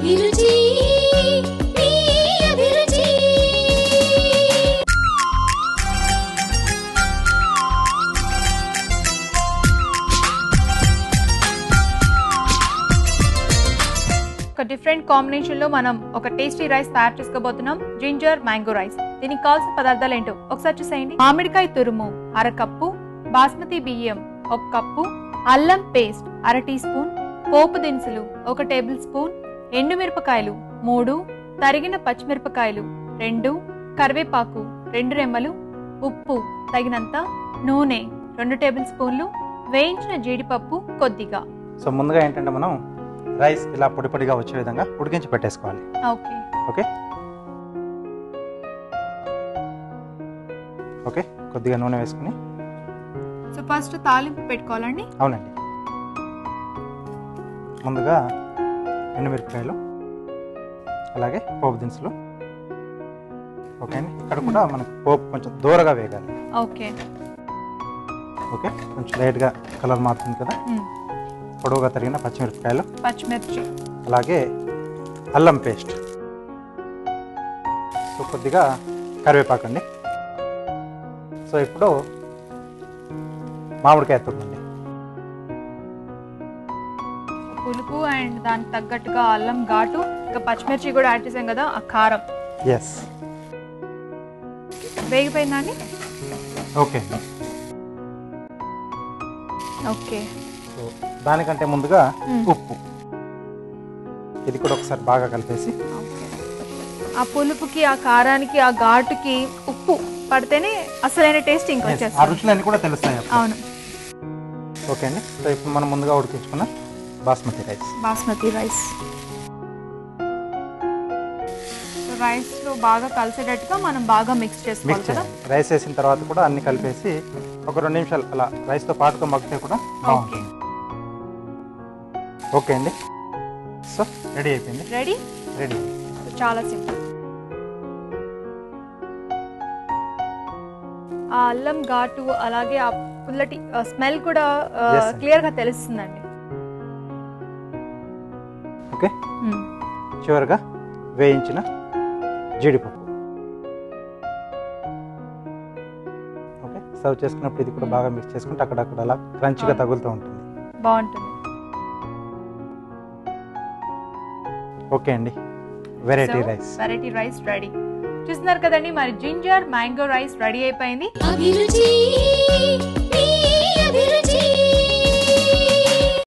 అభిరుచి మీ అభిరుచి ఒక డిఫరెంట్ కాంబినేషన్ లో మనం ఒక టేస్టీ రైస్ తయారు చేసుకోబోతున్నాం జింజర్ మ్యాంగో రైస్ దీనికి కావాల్సిన పదార్థాలు ఏంటో ఒకసారి చూసేయండి మామిడికాయ తురుము అర కప్పు బాస్మతి బియ్యం ఒక కప్పు అల్లం పేస్ట్ అర టీ స్పూన్ పోపు దినుసులు ఒక టేబుల్ స్పూన్ ఎండుమిరపకాయలు మూడు తరిగిన పచ్చిమిరపకాయలు రెండు కరివేపాకు రెండు రెమ్మలు ఉప్పు తగినంత నూనె రెండు టేబుల్ స్పూన్లు వేయించిన జీడిపప్పు కొద్దిగా సో ముందుగా ఏంటంటే మనం రైస్ ఇలా పొడి పొడిగా వచ్చే విధంగా ఉడికించి పెట్టేసుకోవాలి ఓకే ఓకే ఓకే కొద్దిగా నూనె వేసుకుని సో ఫస్ట్ తాలింపు పెట్టుకోవాలండి అవునండి ముందుగా ఎండుమిరపకాయలు అలాగే పోపు దినుసులు ఓకే అండి ఇక్కడ కూడా మనకు పోపు కొంచెం దూరగా వేగాలి ఓకే ఓకే కొంచెం లైట్గా కలర్ మారుతుంది కదా మ్మ్. పొడవుగా తరిగిన పచ్చిమిరపకాయలు పచ్చిమిర్చి అలాగే అల్లం పేస్ట్ సో కొద్దిగా కరివేపాకు అండి సో ఇప్పుడు మామిడికాయ తురుమండి పులుపు అండ్ దానికి తగ్గట్టుగా అల్లం ఘాటు ఇంకా పచ్చిమిర్చి కూడా యాడ్ చేసాం కదా ఆ కారం ఎస్ వేగిపోయిందండి ఓకే అండి ఓకే సో దానికంటే ముందుగా మ్మ్. ఉప్పు ఇది కూడా ఒకసారి బాగా కలిపేసి ఓకే ఆ పులుపుకి ఆ కారానికి ఆ ఘాటుకి ఉప్పు పడితేనే అసలైన టేస్ట్ Yes, ఆ ఇంకొచ్చేస్తుంది రుచులన్నీ కూడా తెలుస్తాయి అప్పుడు. అవును ఓకే అండి సో ఇప్పుడు మనం ముందుగా ఉడికించుకున్న basmati rice basmati rice rice లో బాగా కలిసేటట్టుగా మనం బాగా మిక్స్ చేసుకోవాలి మిక్స్ కదా చేయాలి రైస్ వేసిన తర్వాత కూడా అన్ని కలిపేసి ఒక రెండు నిమిషాలు అలా రైస్తో పాటుగా మగ్గితే కూడా ఓకే బాగుంటుంది ఓకే అండి సో రెడీ అయిపోయింది రెడీ రెడీ చాలా సింపుల్ ఆ అల్లం ఘాటు అలాగే ఆ పుల్లటి స్మెల్ కూడా Yes, sir. క్లియర్ గా తెలుస్తుందండి ఓకే చివరిగా వేయించిన జీడిపప్పు ఓకే సర్వ్ చేసుకున్నప్పుడు ఇది కూడా బాగా మిక్స్ చేసుకుంటే అక్కడక్కడ అలా క్రంచిగా తగులుతూ ఉంటుంది బాగుంటుంది ఓకే అండి variety rice variety rice ready చూస్తున్నారు కదండి మరి జింజర్ మ్యాంగో రైస్ రెడీ అయిపోయింది అభిరుచి మీ అభిరుచి